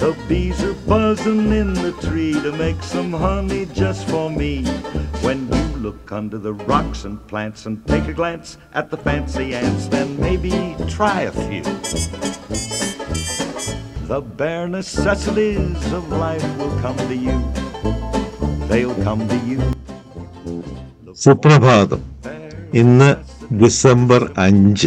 The bees are buzzing in the tree to make some honey just for me. When you look under the rocks and plants and take a glance at the fancy ants, then maybe try a few. The bare necessities of life will come to you. They'll come to you. സുപ്രഭാതം ഇന്ന് December അഞ്ച്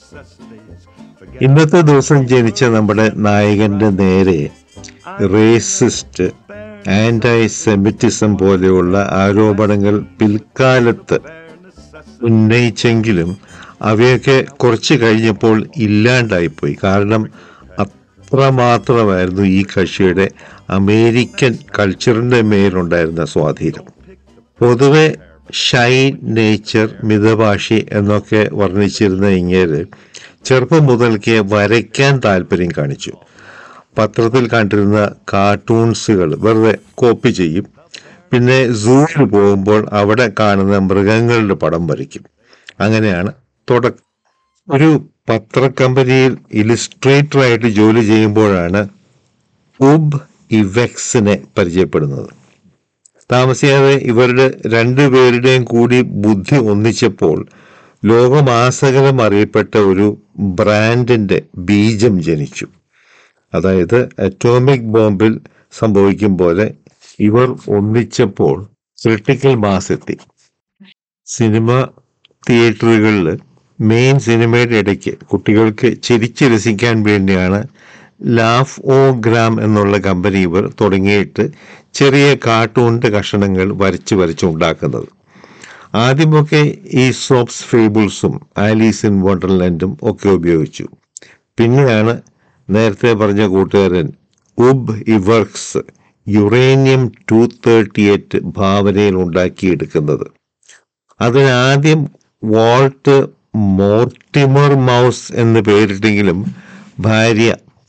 ഇന്നത്തെ ദിവസം ജനിച്ച നമ്മുടെ നായകന്റെ നേരെ racist ആന്റൈ Semitism പോലെയുള്ള ആരോപണങ്ങൾ പിൽക്കാലത്ത് ഉന്നയിച്ചെങ്കിലും അവയൊക്കെ കുറച്ച് കഴിഞ്ഞപ്പോൾ ഇല്ലാണ്ടായിപ്പോയി കാരണം അത്രമാത്രമായിരുന്നു ഈ കക്ഷിയുടെ അമേരിക്കൻ കൾച്ചറിന്റെ മേലുണ്ടായിരുന്ന സ്വാധീനം പൊതുവെ ഷൈ നേച്ചർ മിതഭാഷി എന്നൊക്കെ വർണ്ണിച്ചിരുന്ന ഇങ്ങേര് ചെറുപ്പം മുതൽക്കേ വരയ്ക്കാൻ താല്പര്യം കാണിച്ചു പത്രത്തിൽ കണ്ടിരുന്ന കാർട്ടൂൺസുകൾ വെറുതെ കോപ്പി ചെയ്യും പിന്നെ സൂവിൽ പോകുമ്പോൾ അവിടെ കാണുന്ന മൃഗങ്ങളുടെ പടം വരയ്ക്കും അങ്ങനെയാണ് തുടക്കം ഒരു പത്രക്കമ്പനിയിൽ ഇലിസ്ട്രേറ്ററായിട്ട് ജോലി ചെയ്യുമ്പോഴാണ് ഉബ് ഇവെക്സിനെ പരിചയപ്പെടുന്നത് താമസിയാതെ ഇവരുടെ രണ്ടുപേരുടെയും കൂടി ബുദ്ധി ഒന്നിച്ചപ്പോൾ ലോകമാസകലം അറിയപ്പെട്ട ഒരു ബ്രാൻഡിന്റെ ബീജം ജനിച്ചു അതായത് അറ്റോമിക് ബോംബിൽ സംഭവിക്കും പോലെ ഇവർ ഒന്നിച്ചപ്പോൾ ക്രിട്ടിക്കൽ മാസ് എത്തി സിനിമ തിയേറ്ററുകളിൽ മെയിൻ സിനിമയുടെ ഇടയ്ക്ക് കുട്ടികൾക്ക് ചിരിച്ച് രസിക്കാൻ വേണ്ടിയാണ് ലാഫ് ഓ ഗ്രാം എന്നുള്ള കമ്പനി ഇവർ തുടങ്ങിയിട്ട് ചെറിയ കാർട്ടൂണിന്റെ കഷണങ്ങൾ വരച്ച് വരച്ച് ഉണ്ടാക്കുന്നത് ആദ്യമൊക്കെ ഈ സോപ്സ് ഫേബിൾസും ആലീസ് ഇൻ വണ്ടർലാൻഡും ഒക്കെ ഉപയോഗിച്ചു പിന്നെയാണ് നേരത്തെ പറഞ്ഞ കൂട്ടുകാരൻ Ub Iwerks uranium two thirty eight ഭാവനയിൽ ഉണ്ടാക്കിയെടുക്കുന്നത് അതിനാദ്യം വാൾട്ട് മോർട്ടിമർ മൗസ് എന്ന് പേരിട്ടെങ്കിലും ഭാര്യ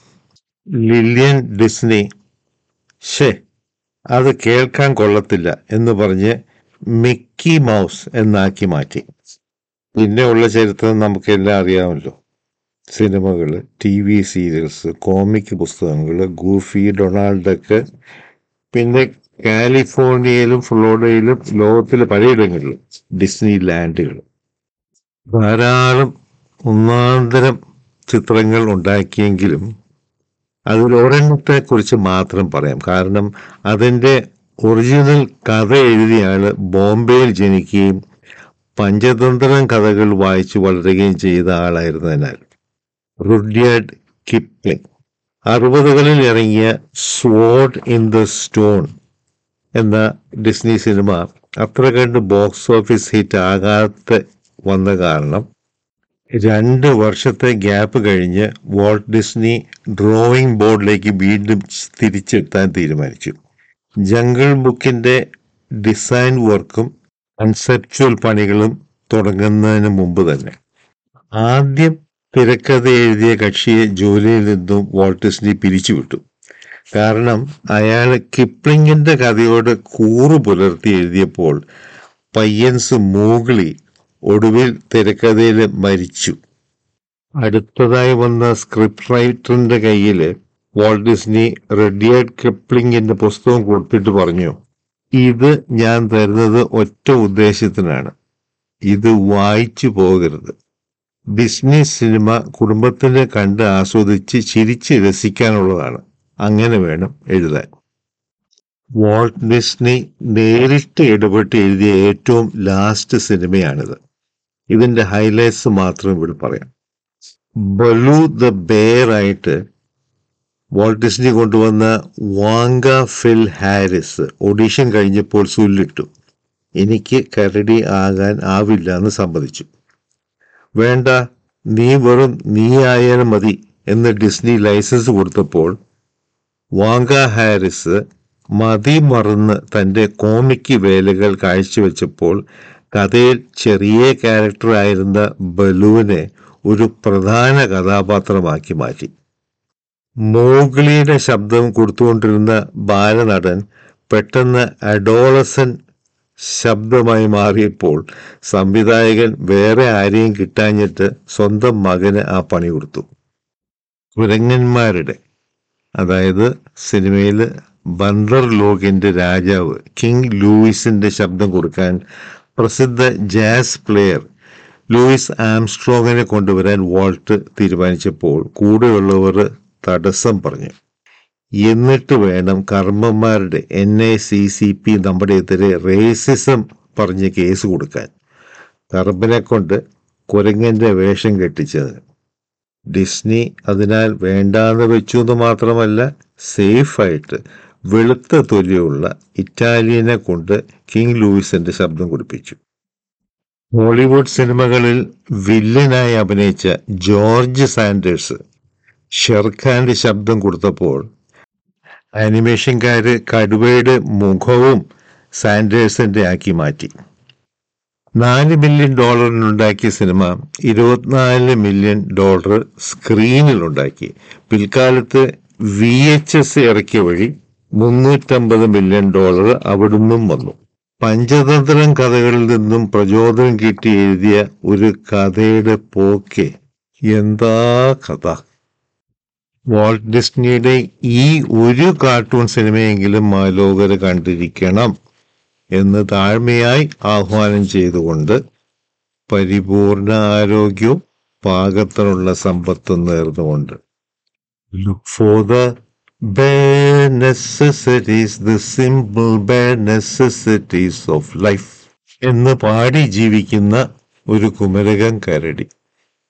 ലില്യൻ ഡിസ്നി ഷേ അത് കേൾക്കാൻ കൊള്ളത്തില്ല എന്ന് പറഞ്ഞ് മിക്കി മൗസ് എന്നാക്കി മാറ്റി പിന്നെ ഉള്ള ചരിത്രം നമുക്കെല്ലാം അറിയാമല്ലോ സിനിമകൾ ടി വി സീരിയൽസ് കോമിക് പുസ്തകങ്ങൾ ഗൂഫി ഡൊണാൾഡ് ഡക്ക് പിന്നെ കാലിഫോർണിയയിലും ഫ്ലോറിഡയിലും ലോകത്തിലെ പലയിടങ്ങളിലും ഡിസ്നി ലാൻഡുകൾ ധാരാളം ഒന്നാന്തരം ചിത്രങ്ങൾ ഉണ്ടാക്കിയെങ്കിലും അതിൽ ഒരെണ്ണത്തെ കുറിച്ച് മാത്രം പറയാം കാരണം അതിൻ്റെ ഒറിജിനൽ കഥ എഴുതിയ ആള് ബോംബെയിൽ ജനിക്കുകയും പഞ്ചതന്ത്രം കഥകൾ വായിച്ചു വളരുകയും ചെയ്ത ആളായിരുന്നതിനാൽ റുഡ്യാർഡ് കിപ്ലിംഗ് അറുപതുകളിൽ ഇറങ്ങിയ സ്വാഡ് ഇൻ ദ സ്റ്റോൺ എന്ന ഡിസ്നി സിനിമ അത്ര കണ്ട് ബോക്സ് ഓഫീസ് ഹിറ്റ് ആകാത്ത വന്ന കാരണം രണ്ട് വർഷത്തെ ഗ്യാപ്പ് കഴിഞ്ഞ് വാൾട്ട് ഡിസ്നി ഡ്രോയിങ് ബോർഡിലേക്ക് വീണ്ടും തിരിച്ചെത്താൻ തീരുമാനിച്ചു ജംഗിൾ ബുക്കിന്റെ ഡിസൈൻ വർക്കും കൺസെപ്ച്വൽ പണികളും തുടങ്ങുന്നതിന് മുമ്പ് തന്നെ ആദ്യം തിരക്കഥ എഴുതിയ കക്ഷിയെ ജോലിയിൽ നിന്നും വാൾട്ട് ഡിസ്നി പിരിച്ചുവിട്ടു കാരണം അയാൾ കിപ്ലിങ്ങിന്റെ കഥയോട് കൂറു പുലർത്തി എഴുതിയപ്പോൾ പയ്യൻസ് മൂഗിളി ഒടുവിൽ തിരക്കഥയിൽ മരിച്ചു അടുത്തതായി വന്ന സ്ക്രിപ്റ്റ് റൈറ്ററിന്റെ കയ്യിൽ വാൾട്ട് ഡിസ്നി റെഡിയാർഡ് കിപ്ലിങ്ങിന്റെ പുസ്തകം കൊടുത്തിട്ട് പറഞ്ഞു ഇത് ഞാൻ തരുന്നത് ഒറ്റ ഉദ്ദേശത്തിനാണ് ഇത് വായിച്ചു പോകരുത് ഡിസ്നി സിനിമ കുടുംബത്തിന് കണ്ട് ആസ്വദിച്ച് ചിരിച്ച് രസിക്കാനുള്ളതാണ് അങ്ങനെ വേണം എഴുതാൻ വാൾട്ട് ഡിസ്നി നേരിട്ട് ഇടപെട്ട് എഴുതിയ ഏറ്റവും ലാസ്റ്റ് സിനിമയാണിത് ഇതിന്റെ ഹൈലൈറ്റ്സ് മാത്രം ഇവിടെ പറയാം ബലു ദ ബെയർ ആയിട്ട് വാൾട്ട് ഡിസ്നി കൊണ്ടുവന്ന വാങ്ക ഫിൽ ഹാരിസ് ഓഡീഷൻ കഴിഞ്ഞപ്പോൾ സുല്ലിട്ടു എനിക്ക് കരടി ആകാൻ ആവില്ല എന്ന് സമ്മതിച്ചു വേണ്ട നീ വെറും നീ ആയാലും മതി എന്ന് ഡിസ്നി ലൈസൻസ് കൊടുത്തപ്പോൾ വാങ്ക ഹാരിസ് മതി മറന്ന് തൻ്റെ കോമിക് വേലകൾ കാഴ്ചവെച്ചപ്പോൾ കഥയിൽ ചെറിയ ക്യാരക്ടറായിരുന്ന ബലൂവിനെ ഒരു പ്രധാന കഥാപാത്രമാക്കി മാറ്റി മോഗ്ലിയുടെ ശബ്ദം കൊടുത്തുകൊണ്ടിരുന്ന ബാലനടൻ പെട്ടെന്ന് അഡോളസൻ ശബ്ദമായി മാറിയപ്പോൾ സംവിധായകൻ വേറെ ആരെയും കിട്ടാഞ്ഞിട്ട് സ്വന്തം മകന് ആ പണി കൊടുത്തു കുരങ്ങന്മാരുടെ അതായത് സിനിമയിൽ ബന്ദർ ലോകിന്റെ രാജാവ് കിങ് ലൂയിസിന്റെ ശബ്ദം കൊടുക്കാൻ പ്രസിദ്ധ ജാസ് പ്ലെയർ ലൂയിസ് ആംസ്ട്രോങ്ങിനെ കൊണ്ടുവരാൻ വാൾട്ട് തീരുമാനിച്ചപ്പോൾ കൂടെയുള്ളവർ തടസ്സം പറഞ്ഞു എന്നിട്ട് വേണം കർമ്മന്മാരുടെ N I C C P നമ്മുടെ എതിരെ റേസിസം പറഞ്ഞ് കേസ് കൊടുക്കാൻ കർമ്മനെ കൊണ്ട് കുരങ്ങന്റെ വേഷം കെട്ടിച്ചത് ഡിസ്നി അതിനാൽ വേണ്ടാന്ന് വെച്ചു എന്ന് മാത്രമല്ല സേഫായിട്ട് വെളുത്ത തൊലിയുള്ള ഇറ്റാലിയനെ കൊണ്ട് കിങ് ലൂയിസിന്റെ ശബ്ദം കുടിപ്പിച്ചു ഹോളിവുഡ് സിനിമകളിൽ വില്ലനായി അഭിനയിച്ച ജോർജ് സാൻഡേഴ്സ് ഷെർഖാന്റെ ശബ്ദം കൊടുത്തപ്പോൾ ആനിമേഷൻകാര് കടുവയുടെ മുഖവും സാൻഡേഴ്സിന്റെ ആക്കി മാറ്റി നാല് മില്യൺ ഡോളറിനുണ്ടാക്കിയ സിനിമ ഇരുപത്തിനാല് മില്യൺ ഡോളർ സ്ക്രീനിലുണ്ടാക്കി പിൽക്കാലത്ത് വി എച്ച് എസ് ഇറക്കിയ വഴി മുന്നൂറ്റമ്പത് മില്യൺ ഡോളർ അവിടുന്നും വന്നു പഞ്ചതന്ത്രം കഥകളിൽ നിന്നും പ്രചോദനം കിട്ടി എഴുതിയ ഒരു കഥയുടെ പോക്കെ എന്താ കഥ വാൾട്ട് ഡിസ്നിയുടെ ഈ ഒരു കാർട്ടൂൺ സിനിമയെങ്കിലും മാലോകര് കണ്ടിരിക്കണം എന്ന് താഴ്മയായി ആഹ്വാനം ചെയ്തുകൊണ്ട് പരിപൂർണ ആരോഗ്യവും പാകത്തിനുള്ള സമ്പത്തും നേർന്നുകൊണ്ട് look for the bare necessities, the simple bare necessities of life എന്ന് പാടി ജീവിക്കുന്ന ഒരു കുമരകം കരടി